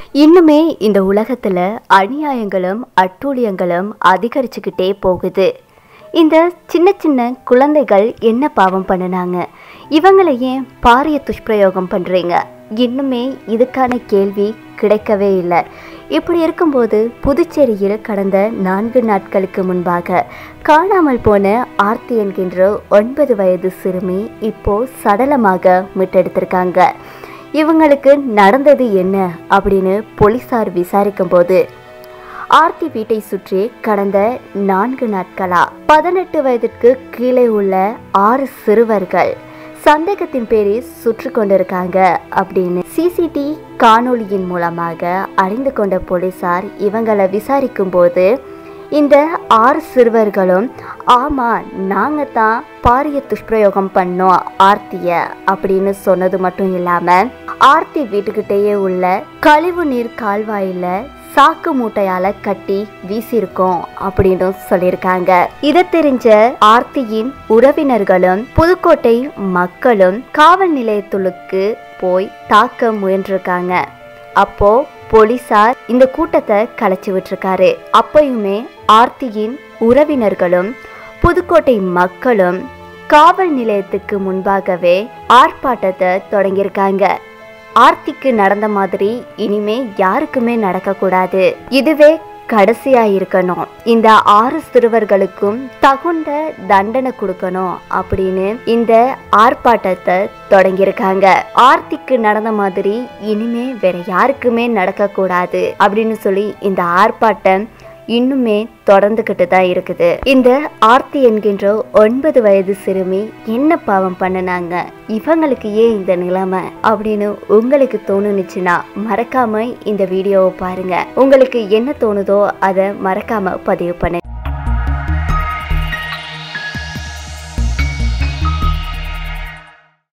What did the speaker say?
இன்னுமே இந்த உலகத்துல அநியாயங்களும் அட்டூழியங்களும் அதிகரிச்சுக்கிட்டே போகுது இந்த சின்ன சின்ன குழந்தைகள் என்ன பாவம் பண்ணினாங்க இவங்களை ஏன் பாரிய துஷ்பிரயோகம் பண்றீங்க இன்னுமே இதுக்கான கேள்வி கிடைக்கவே இல்லை இப்படி இருக்கும்போது புதுச்சேரியில் கடந்த நான்கு நாட்களுக்கு முன்பாக காணாமல் போன ஆர்த்தி என்கின்ற ஒன்பது வயது சிறுமி இப்போ சடலமாக மீட்டெடுத்திருக்காங்க இவங்களுக்கு நடந்தது என்ன அப்படின்னு போலீசார் விசாரிக்கும் போது ஆர்த்தி வீட்டை சுற்றி கடந்த நான்கு நாட்களா பதினெட்டு வயதிற்கு கீழே உள்ள ஆறு சிறுவர்கள் சந்தேகத்தின் பேரில் சுற்றி கொண்டிருக்காங்க அப்படின்னு சிசிடி காணொளியின் மூலமாக அறிந்து கொண்ட போலீசார் இவங்களை விசாரிக்கும் போது இந்த ஆறு சிறுவர்களும் ஆமா நாங்க தான் பாரிய துஷ்பிரயோகம் பண்ணோம் ஆர்த்திய அப்படின்னு சொன்னது மட்டும் இல்லாம ஆர்த்தி வீட்டுக்கிட்டேயே உள்ள கழிவு நீர் கால்வாயில சாக்கு மூட்டையால கட்டி வீசியிருக்கோம் அப்படின்னு சொல்லியிருக்காங்க இதை தெரிஞ்ச ஆர்த்தியின் உறவினர்களும் புதுக்கோட்டை மக்களும் காவல் நிலையத்துக்கு போய் தாக்க முயன்றிருக்காங்க அப்போ போலீசார் இந்த கூட்டத்தை கலைச்சு விட்டுருக்காரு அப்பயுமே ஆர்த்தியின் உறவினர்களும் புதுக்கோட்டை மக்களும் காவல் நிலையத்துக்கு முன்பாகவே ஆர்ப்பாட்டத்தை தொடங்கியிருக்காங்க ஆர்த்திக்கு நடந்த மாதிரி இனிமே யாருக்குமே நடக்கக்கூடாது இதுவே கடைசியா இருக்கணும் இந்த ஆறு சிறுவர்களுக்கும் தகுந்த தண்டனை கொடுக்கணும் அப்படின்னு இந்த ஆர்ப்பாட்டத்தை தொடங்கியிருக்காங்க ஆர்த்திக்கு நடந்த மாதிரி இனிமே வேற யாருக்குமே நடக்கக்கூடாது அப்படின்னு சொல்லி இந்த ஆர்ப்பாட்டம் இன்னுமே தொடர்ந்துகிட்டு தான் இருக்குது இந்த ஆர்த்தி என்கின்ற ஒன்பது வயது சிறுமி என்ன பாவம் பண்ணுனாங்க இவங்களுக்கு ஏன் இந்த நிலைமை அப்படின்னு உங்களுக்கு தோணுனுச்சுன்னா மறக்காம இந்த வீடியோவை பாருங்க உங்களுக்கு என்ன தோணுதோ அதை மறக்காம பதிவு பண்ணு